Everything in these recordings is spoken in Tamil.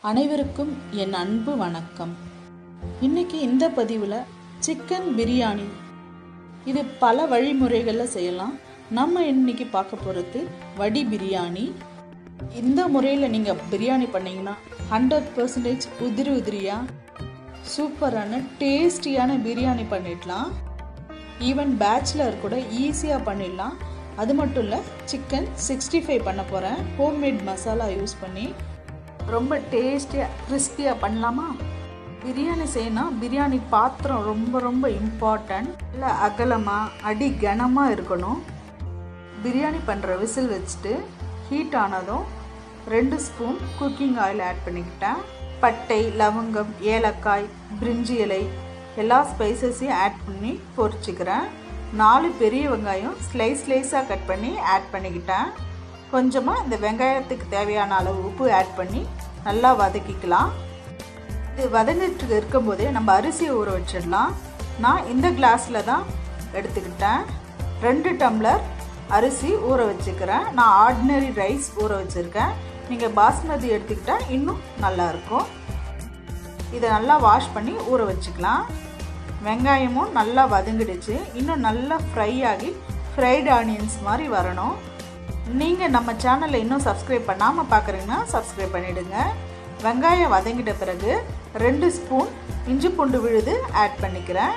அனைவருக்கும் என் அன்பு வணக்கம் இன்னைக்கு இந்த பதிவில் சிக்கன் பிரியாணி இது பல வழிமுறைகளில் செய்யலாம் நம்ம இன்னைக்கு பார்க்க போகிறது வடி பிரியாணி இந்த முறையில் நீங்கள் பிரியாணி பண்ணீங்கன்னா ஹண்ட்ரட் பர்சன்டேஜ் உதிரி உதிரியாக சூப்பரான டேஸ்டியான பிரியாணி பண்ணிடலாம் ஈவன் பேச்சுலர் கூட ஈஸியாக பண்ணிடலாம் அது மட்டும் இல்லை சிக்கன் சிக்ஸ்டி ஃபைவ் பண்ண போகிறேன் ஹோம்மேட் மசாலா யூஸ் பண்ணி ரொம்ப டேஸ்டியாக கிறிஸ்பியாக பண்ணலாமா பிரியாணி செய்யணும் பிரியாணி பாத்திரம் ரொம்ப ரொம்ப இம்பார்ட்டன்ட் இல்லை அகலமாக அடி கனமாக இருக்கணும் பிரியாணி பண்ணுற விசில் வச்சுட்டு ஹீட் ஆனதும் ரெண்டு ஸ்பூன் குக்கிங் ஆயில் ஆட் பண்ணிக்கிட்டேன் பட்டை லவங்கம் ஏலக்காய் பிரிஞ்சி இலை எல்லா ஸ்பைசஸையும் ஆட் பண்ணி பொரிச்சுக்கிறேன் நாலு பெரிய வெங்காயம் ஸ்லைஸ் ஸ்லைஸாக கட் பண்ணி ஆட் பண்ணிக்கிட்டேன் கொஞ்சமாக இந்த வெங்காயத்துக்கு தேவையான அளவு உப்பு ஆட் பண்ணி நல்லா வதக்கிக்கலாம் இது வதங்கிட்டு இருக்கும்போதே நம்ம அரிசியை ஊற வச்சிடலாம் நான் இந்த கிளாஸில் தான் எடுத்துக்கிட்டேன் ரெண்டு டம்ளர் அரிசி ஊற வச்சுக்கிறேன் நான் ஆர்டினரி ரைஸ் ஊற வச்சுருக்கேன் நீங்கள் பாஸ்மதி எடுத்துக்கிட்டால் இன்னும் நல்லாயிருக்கும் இதை நல்லா வாஷ் பண்ணி ஊற வச்சுக்கலாம் வெங்காயமும் நல்லா வதங்கிடுச்சு இன்னும் நல்லா ஃப்ரை ஆகி ஃப்ரைடு ஆனியன்ஸ் மாதிரி வரணும் நீங்கள் நம்ம சேனலை இன்னும் சப்ஸ்கிரைப் பண்ணாமல் பார்க்குறீங்கன்னா சப்ஸ்கிரைப் பண்ணிவிடுங்க வெங்காயம் வதங்கிட்ட பிறகு ரெண்டு ஸ்பூன் இஞ்சி பூண்டு விழுது ஆட் பண்ணிக்கிறேன்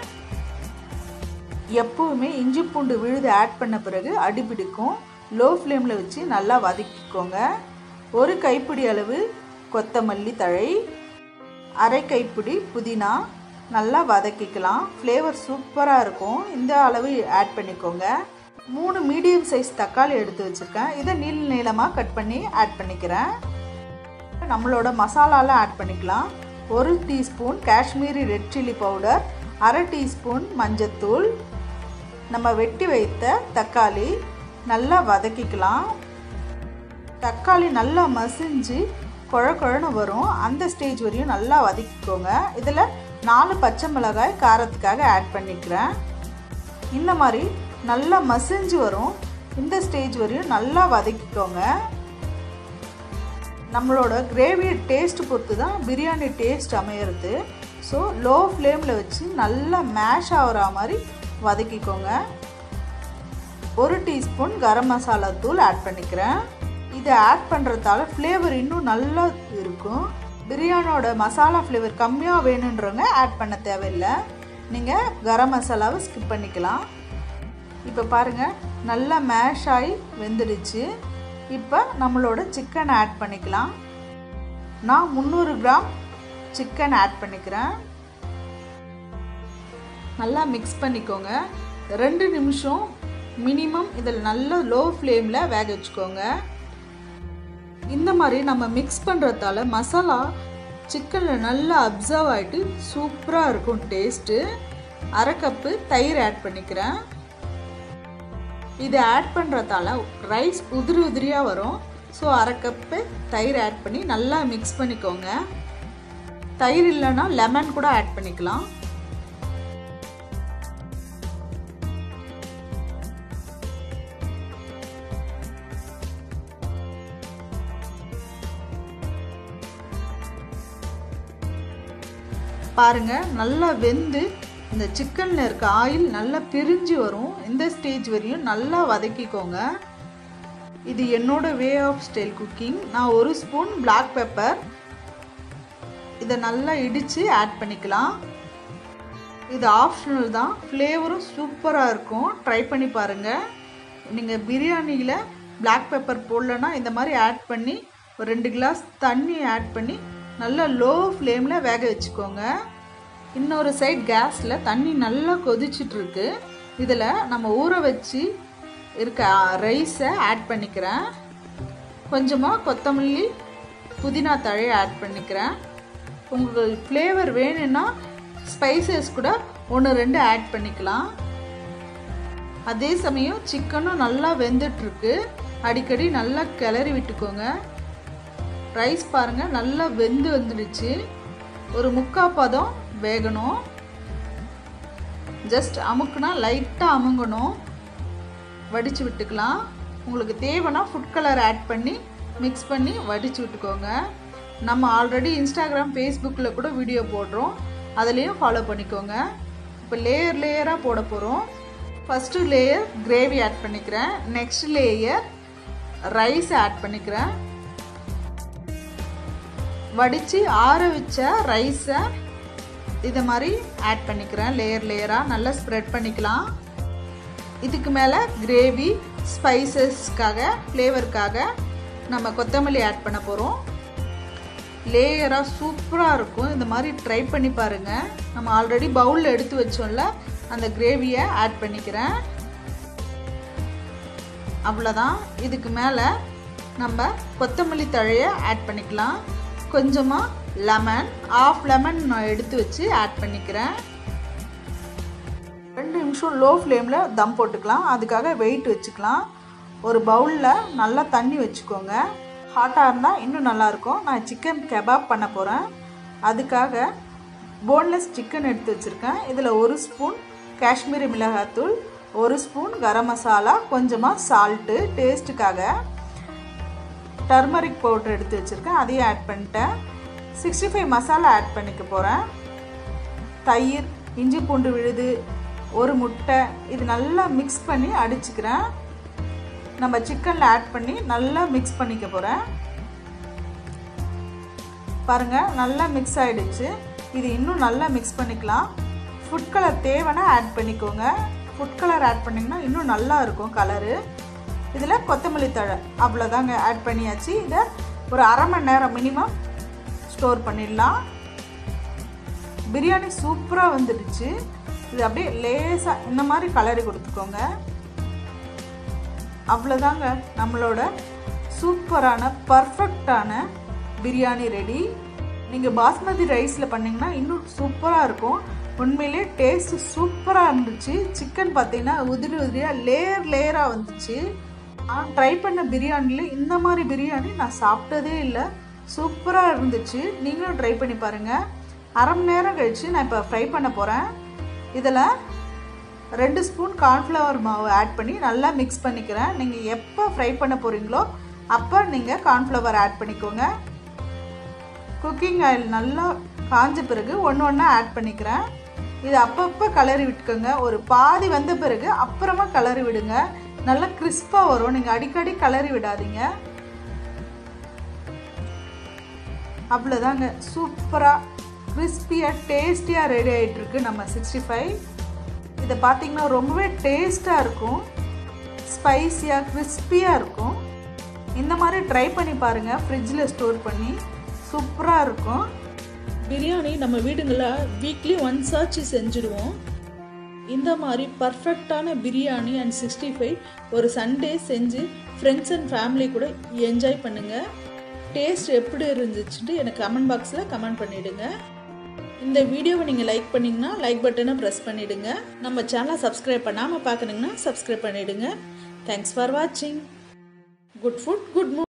எப்போவுமே இஞ்சி பூண்டு விழுது ஆட் பண்ண பிறகு அடிபிடிக்கும் லோ ஃப்ளேமில் வச்சு நல்லா வதக்கிக்கோங்க ஒரு கைப்பிடி அளவு கொத்தமல்லி தழை அரை கைப்பிடி புதினா நல்லா வதக்கிக்கலாம் ஃப்ளேவர் சூப்பராக இருக்கும் இந்த அளவு ஆட் பண்ணிக்கோங்க மூணு மீடியம் சைஸ் தக்காளி எடுத்து வச்சுருக்கேன் இதை நீள நீளமாக கட் பண்ணி ஆட் பண்ணிக்கிறேன் நம்மளோட மசாலாலாம் ஆட் பண்ணிக்கலாம் ஒரு teaspoon Kashmiri red chilli powder அரை டீஸ்பூன் மஞ்சத்தூள் நம்ம வெட்டி வைத்த தக்காளி நல்லா வதக்கிக்கலாம் தக்காளி நல்லா மசிஞ்சு குழ குழன்னு வரும் அந்த ஸ்டேஜ் வரையும் நல்லா வதக்கிக்கோங்க இதில் நாலு பச்சை மிளகாய் காரத்துக்காக ஆட் பண்ணிக்கிறேன் இந்த மாதிரி நல்லா மசிஞ்சு வரும் இந்த ஸ்டேஜ் வரையும் நல்லா வதக்கிக்கோங்க நம்மளோட கிரேவி டேஸ்ட் பொறுத்து தான் பிரியாணி டேஸ்ட் அமையிறது ஸோ லோ ஃப்ளேமில் வச்சு நல்லா மேஷ் ஆகிற மாதிரி வதக்கிக்கோங்க ஒரு டீஸ்பூன் கரம் மசாலா தூள் ஆட் பண்ணிக்கிறேன் இதை ஆட் பண்ணுறதால ஃப்ளேவர் இன்னும் நல்லா இருக்கும் பிரியாணியோட மசாலா ஃப்ளேவர் கம்மியாக வேணுன்றவங்க ஆட் பண்ண தேவையில்லை நீங்கள் கரம் மசாலாவை ஸ்கிப் பண்ணிக்கலாம் இப்போ பாருங்கள் நல்லா மேஷ் ஆகி வெந்துடுச்சு இப்போ நம்மளோட சிக்கன் ஆட் பண்ணிக்கலாம் நான் முந்நூறு கிராம் சிக்கன் ஆட் பண்ணிக்கிறேன் நல்லா மிக்ஸ் பண்ணிக்கோங்க ரெண்டு நிமிஷம் மினிமம் இதில் நல்ல லோ ஃப்ளேமில் வேக வச்சுக்கோங்க இந்த மாதிரி நம்ம மிக்ஸ் பண்ணுறதால மசாலா சிக்கனில் நல்லா அப்சர்வ் ஆகிட்டு சூப்பராக இருக்கும் டேஸ்ட்டு அரை கப்பு தயிர் ஆட் பண்ணிக்கிறேன் இதை ஆட் பண்ணுறதால ரைஸ் உதிரி உதிரியாக வரும் ஸோ அரை கப்பு தயிர் ஆட் பண்ணி நல்லா மிக்ஸ் பண்ணிக்கோங்க தயிர் இல்லைன்னா லெமன் கூட ஆட் பண்ணிக்கலாம் பாருங்க நல்லா வெந்து இந்த சிக்கனில் இருக்க ஆயில் நல்லா பிரிஞ்சு வரும் இந்த ஸ்டேஜ் வரையும் நல்லா வதக்கிக்கோங்க இது என்னோட வே ஆஃப் ஸ்டைல் குக்கிங் நான் ஒரு ஸ்பூன் பிளாக் பெப்பர் இதை நல்லா இடித்து ஆட் பண்ணிக்கலாம் இது ஆப்ஷனல் தான் ஃப்ளேவரும் சூப்பராக இருக்கும் ட்ரை பண்ணி பாருங்கள் நீங்கள் பிரியாணியில் பிளாக் பெப்பர் போடலன்னா இந்த மாதிரி ஆட் பண்ணி ஒரு ரெண்டு கிளாஸ் தண்ணி ஆட் பண்ணி நல்லா லோ ஃப்ளேமில் வேக வச்சுக்கோங்க இன்னொரு சைட் கேஸில் தண்ணி நல்லா கொதிச்சிட்ருக்கு இதில் நம்ம ஊற வச்சு இருக்க ரைஸை ஆட் பண்ணிக்கிறேன் கொஞ்சமாக கொத்தமல்லி புதினா தழையை ஆட் பண்ணிக்கிறேன் உங்களுக்கு ஃப்ளேவர் வேணும்னா ஸ்பைசஸ் கூட ஒன்று ரெண்டு ஆட் பண்ணிக்கலாம் அதே சமயம் சிக்கனும் நல்லா வெந்துட்டுருக்கு அடிக்கடி நல்லா கிளறி விட்டுக்கோங்க ரைஸ் பாருங்கள் நல்லா வெந்து வந்துடுச்சு ஒரு முக்கால் பதம் வேகணும் ஜஸ்ட் அமுக்குனா லைட்டாக அமுங்கணும் வடித்து விட்டுக்கலாம் உங்களுக்கு தேவைன்னா ஃபுட் கலர் ஆட் பண்ணி மிக்ஸ் பண்ணி வடித்து விட்டுக்கோங்க நம்ம ஆல்ரெடி இன்ஸ்டாகிராம் ஃபேஸ்புக்கில் கூட வீடியோ போடுறோம் அதுலேயும் ஃபாலோ பண்ணிக்கோங்க இப்போ லேயர் லேயராக போட போகிறோம் ஃபஸ்ட்டு லேயர் கிரேவி ஆட் பண்ணிக்கிறேன் நெக்ஸ்ட் லேயர் ரைஸ் ஆட் பண்ணிக்கிறேன் வடித்து ஆற வச்ச ரைஸை இதை மாதிரி ஆட் பண்ணிக்கிறேன் லேயர் லேயராக நல்லா ஸ்ப்ரெட் பண்ணிக்கலாம் இதுக்கு மேலே கிரேவி ஸ்பைசஸ்க்காக ஃப்ளேவருக்காக நம்ம கொத்தமல்லி ஆட் பண்ண போகிறோம் லேயராக சூப்பராக இருக்கும் இந்த மாதிரி ட்ரை பண்ணி பாருங்கள் நம்ம ஆல்ரெடி பவுலில் எடுத்து வச்சோம்ல அந்த கிரேவியை ஆட் பண்ணிக்கிறேன் அவ்வளோதான் இதுக்கு மேலே நம்ம கொத்தமல்லி தழையை ஆட் பண்ணிக்கலாம் கொஞ்சமாக லெமன் ஆஃப் லெமன் நான் எடுத்து வச்சு ஆட் பண்ணிக்கிறேன் ரெண்டு நிமிஷம் லோ ஃப்ளேமில் தம் போட்டுக்கலாம் அதுக்காக வெயிட் வச்சுக்கலாம் ஒரு பவுலில் நல்லா தண்ணி வச்சுக்கோங்க ஹாட்டாக இருந்தால் இன்னும் நல்லாயிருக்கும் நான் சிக்கன் கெபாப் பண்ண போகிறேன் அதுக்காக போன்லெஸ் சிக்கன் எடுத்து வச்சுருக்கேன் இதில் ஒரு ஸ்பூன் காஷ்மீரி மிளகாத்தூள் ஒரு ஸ்பூன் கரம் மசாலா கொஞ்சமாக சால்ட்டு டேஸ்ட்டுக்காக டர்மரிக் பவுடர் எடுத்து வச்சுருக்கேன் அதையும் ஆட் பண்ணிட்டேன் சிக்ஸ்டி ஃபைவ் மசாலா ஆட் பண்ணிக்க போகிறேன் தயிர் இஞ்சி பூண்டு விழுது ஒரு முட்டை இது நல்லா மிக்ஸ் பண்ணி அடிச்சுக்கிறேன் நம்ம சிக்கனில் ஆட் பண்ணி நல்லா மிக்ஸ் பண்ணிக்க போகிறேன் பாருங்கள் நல்லா மிக்ஸ் ஆகிடுச்சு இது இன்னும் நல்லா மிக்ஸ் பண்ணிக்கலாம் ஃபுட் கலர் தேவைன்னா ஆட் பண்ணிக்கோங்க ஃபுட் கலர் ஆட் பண்ணிங்கன்னா இன்னும் நல்லா இருக்கும் கலரு இதில் கொத்தமல்லி தழை அவ்வளோதாங்க ஆட் பண்ணியாச்சு இதை ஒரு அரை மணி நேரம் மினிமம் ஸ்டோர் பண்ணிடலாம் பிரியாணி சூப்பராக வந்துடுச்சு இது அப்படியே லேசாக இந்த மாதிரி கலரி கொடுத்துக்கோங்க அவ்வளோதாங்க நம்மளோட சூப்பரான பர்ஃபெக்டான பிரியாணி ரெடி நீங்கள் பாஸ்மதி ரைஸில் பண்ணிங்கன்னா இன்னும் சூப்பராக இருக்கும் உண்மையிலே டேஸ்ட்டு சூப்பராக இருந்துச்சு சிக்கன் பார்த்தீங்கன்னா உதிரி உதிரியாக லேயர் லேயராக வந்துச்சு நான் ட்ரை பண்ண பிரியாணியில் இந்த மாதிரி பிரியாணி நான் சாப்பிட்டதே இல்லை சூப்பராக இருந்துச்சு நீங்களும் ட்ரை பண்ணி பாருங்கள் அரை மணி நேரம் கழித்து நான் இப்போ ஃப்ரை பண்ண போகிறேன் இதில் ரெண்டு ஸ்பூன் கார்ன்ஃப்ளவர் மாவு ஆட் பண்ணி நல்லா மிக்ஸ் பண்ணிக்கிறேன் நீங்கள் எப்போ ஃப்ரை பண்ண போகிறீங்களோ அப்போ நீங்கள் கார்ன்ஃப்ளவர் ஆட் பண்ணிக்கோங்க குக்கிங் ஆயில் நல்லா காஞ்ச பிறகு ஒன்று ஒன்றா ஆட் பண்ணிக்கிறேன் இது அப்பப்போ கலரி விட்டுக்கோங்க ஒரு பாதி வந்த பிறகு அப்புறமா கலரி விடுங்க நல்லா கிறிஸ்பாக வரும் நீங்கள் அடிக்கடி கலரி விடாதீங்க அவ்வளோதாங்க சூப்பராக கிறிஸ்பியாக டேஸ்டியாக ரெடி ஆகிட்டுருக்கு நம்ம சிக்ஸ்டி ஃபைவ் இதை பார்த்தீங்கன்னா ரொம்பவே டேஸ்ட்டாக இருக்கும் ஸ்பைஸியாக கிறிஸ்பியாக இருக்கும் இந்த மாதிரி ட்ரை பண்ணி பாருங்கள் ஃப்ரிட்ஜில் ஸ்டோர் பண்ணி சூப்பராக இருக்கும் பிரியாணி நம்ம வீடுங்களில் வீக்லி ஒன்ஸ் ஆச்சு செஞ்சுடுவோம் இந்த மாதிரி பர்ஃபெக்டான பிரியாணி அண்ட் சிக்ஸ்டி ஃபைவ் ஒரு சண்டே செஞ்சு ஃப்ரெண்ட்ஸ் அண்ட் ஃபேமிலி கூட என்ஜாய் பண்ணுங்கள் டேஸ்ட் எப்படி இருந்துச்சுட்டு எனக்கு கமெண்ட் பாக்ஸில் கமெண்ட் பண்ணிவிடுங்க இந்த வீடியோவை நீங்கள் லைக் பண்ணிங்கன்னா லைக் பட்டனை ப்ரெஸ் பண்ணிவிடுங்க நம்ம சேனலை சப்ஸ்கிரைப் பண்ணாமல் பார்க்கணுங்கன்னா சப்ஸ்கிரைப் பண்ணிவிடுங்க தேங்க்ஸ் ஃபார் வாட்சிங் குட் ஃபுட் குட் மூ